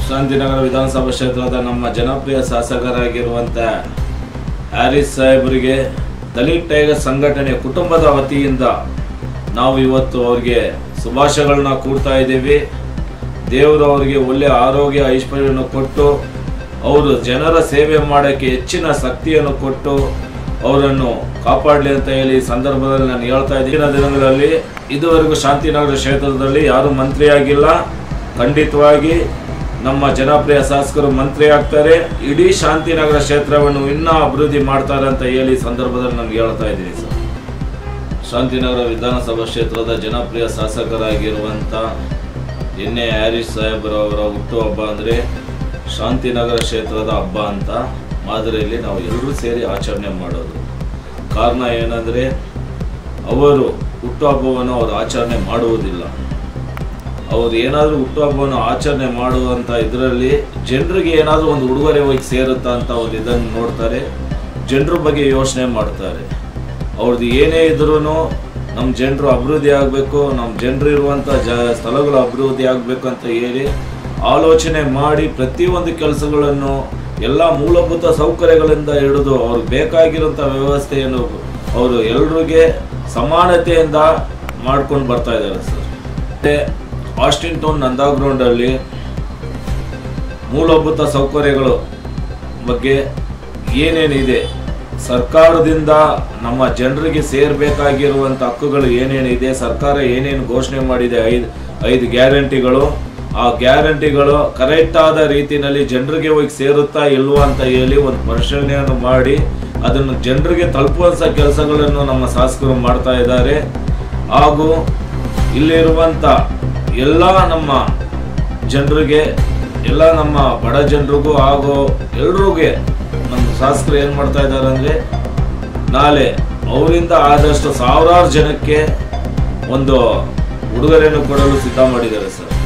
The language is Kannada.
ಶಾಂತಿನಗರ ವಿಧಾನಸಭಾ ಕ್ಷೇತ್ರದ ನಮ್ಮ ಜನಪ್ರಿಯ ಶಾಸಕರಾಗಿರುವಂಥ ಹ್ಯಾರಿಸ್ ಸಾಹೇಬರಿಗೆ ದಲಿತ್ ಟೈಗರ್ ಸಂಘಟನೆ ಕುಟುಂಬದ ವತಿಯಿಂದ ನಾವು ಇವತ್ತು ಅವರಿಗೆ ಶುಭಾಶಯಗಳನ್ನ ಕೂಡ್ತಾ ಇದ್ದೀವಿ ದೇವರು ಅವರಿಗೆ ಒಳ್ಳೆಯ ಆರೋಗ್ಯ ಐಶ್ವರ್ಯವನ್ನು ಕೊಟ್ಟು ಅವರು ಜನರ ಸೇವೆ ಮಾಡೋಕ್ಕೆ ಹೆಚ್ಚಿನ ಶಕ್ತಿಯನ್ನು ಕೊಟ್ಟು ಅವರನ್ನು ಕಾಪಾಡಲಿ ಅಂತ ಹೇಳಿ ಈ ಸಂದರ್ಭದಲ್ಲಿ ನಾನು ಹೇಳ್ತಾ ಇದ್ದೀನಿ ಇಂದಿನ ದಿನಗಳಲ್ಲಿ ಇದುವರೆಗೂ ಶಾಂತಿನಗರ ಕ್ಷೇತ್ರದಲ್ಲಿ ಯಾರು ಮಂತ್ರಿಯಾಗಿಲ್ಲ ಖಂಡಿತವಾಗಿ ನಮ್ಮ ಜನಪ್ರಿಯ ಶಾಸಕರು ಮಂತ್ರಿ ಆಗ್ತಾರೆ ಇಡೀ ಶಾಂತಿನಗರ ಕ್ಷೇತ್ರವನ್ನು ಇನ್ನೂ ಅಭಿವೃದ್ಧಿ ಮಾಡ್ತಾರೆ ಅಂತ ಹೇಳಿ ಈ ಸಂದರ್ಭದಲ್ಲಿ ನಾನು ಹೇಳ್ತಾ ಇದ್ದೀನಿ ಸರ್ ಶಾಂತಿನಗರ ವಿಧಾನಸಭಾ ಕ್ಷೇತ್ರದ ಜನಪ್ರಿಯ ಶಾಸಕರಾಗಿರುವಂಥ ಎನ್ ಎ ಹ್ಯಾರಿಸ್ ಸಾಹೇಬ್ರವರ ಹುಟ್ಟುಹಬ್ಬ ಅಂದರೆ ಶಾಂತಿನಗರ ಕ್ಷೇತ್ರದ ಹಬ್ಬ ಅಂತ ಮಾದರಿಯಲ್ಲಿ ನಾವು ಎಲ್ಲರೂ ಸೇರಿ ಆಚರಣೆ ಮಾಡೋದು ಕಾರಣ ಏನಂದರೆ ಅವರು ಹುಟ್ಟುಹಬ್ಬವನ್ನು ಅವರು ಆಚರಣೆ ಮಾಡುವುದಿಲ್ಲ ಅವ್ರು ಏನಾದರೂ ಹುಟ್ಟುಹಬ್ಬವನ್ನು ಆಚರಣೆ ಮಾಡುವಂಥ ಇದರಲ್ಲಿ ಜನರಿಗೆ ಏನಾದರೂ ಒಂದು ಉಡುಗೊರೆ ಹೋಗಿ ಸೇರುತ್ತಾ ಅಂತ ಒಂದು ಇದನ್ನು ನೋಡ್ತಾರೆ ಜನರ ಬಗ್ಗೆ ಯೋಚನೆ ಮಾಡ್ತಾರೆ ಅವ್ರದ್ದು ಏನೇ ಇದ್ರೂ ನಮ್ಮ ಜನರು ಅಭಿವೃದ್ಧಿ ಆಗಬೇಕು ನಮ್ಮ ಜನರು ಇರುವಂಥ ಜ ಸ್ಥಳಗಳು ಅಭಿವೃದ್ಧಿ ಆಗಬೇಕು ಅಂತ ಹೇಳಿ ಆಲೋಚನೆ ಮಾಡಿ ಪ್ರತಿಯೊಂದು ಕೆಲಸಗಳನ್ನು ಎಲ್ಲ ಮೂಲಭೂತ ಸೌಕರ್ಯಗಳಿಂದ ಹಿಡಿದು ಅವ್ರಿಗೆ ಬೇಕಾಗಿರುವಂಥ ವ್ಯವಸ್ಥೆಯನ್ನು ಅವರು ಎಲ್ರಿಗೆ ಸಮಾನತೆಯಿಂದ ಮಾಡ್ಕೊಂಡು ಬರ್ತಾ ಇದ್ದಾರೆ ಸರ್ ಮತ್ತೆ ಆಸ್ಟಿನ್ ಟೌನ್ ನಂದಾ ಗ್ರೌಂಡಲ್ಲಿ ಮೂಲಭೂತ ಸೌಕರ್ಯಗಳು ಬಗ್ಗೆ ಏನೇನಿದೆ ಸರ್ಕಾರದಿಂದ ನಮ್ಮ ಜನರಿಗೆ ಸೇರಬೇಕಾಗಿರುವಂಥ ಹಕ್ಕುಗಳು ಏನೇನಿದೆ ಸರ್ಕಾರ ಏನೇನು ಘೋಷಣೆ ಮಾಡಿದೆ ಐದು ಐದು ಗ್ಯಾರಂಟಿಗಳು ಆ ಗ್ಯಾರಂಟಿಗಳು ಕರೆಕ್ಟ್ ಆದ ರೀತಿಯಲ್ಲಿ ಜನರಿಗೆ ಹೋಗಿ ಸೇರುತ್ತಾ ಇಲ್ವಾ ಅಂತ ಹೇಳಿ ಒಂದು ಪರಿಶೀಲನೆಯನ್ನು ಮಾಡಿ ಅದನ್ನು ಜನರಿಗೆ ತಲುಪುವಂಥ ಕೆಲಸಗಳನ್ನು ನಮ್ಮ ಶಾಸಕರು ಮಾಡ್ತಾ ಇದ್ದಾರೆ ಹಾಗೂ ಇಲ್ಲಿರುವಂಥ ಎಲ್ಲ ನಮ್ಮ ಜನರಿಗೆ ಎಲ್ಲ ನಮ್ಮ ಬಡ ಜನರಿಗೂ ಹಾಗೂ ಎಲ್ರಿಗೂ ನಮ್ಮ ಶಾಸಕರು ಏನು ಮಾಡ್ತಾ ಇದ್ದಾರೆ ಅಂದರೆ ನಾಳೆ ಅವರಿಂದ ಆದಷ್ಟು ಸಾವಿರಾರು ಜನಕ್ಕೆ ಒಂದು ಉಡುಗೊರೆಯನ್ನು ಕೊಡಲು ಸಿದ್ಧ ಮಾಡಿದ್ದಾರೆ ಸರ್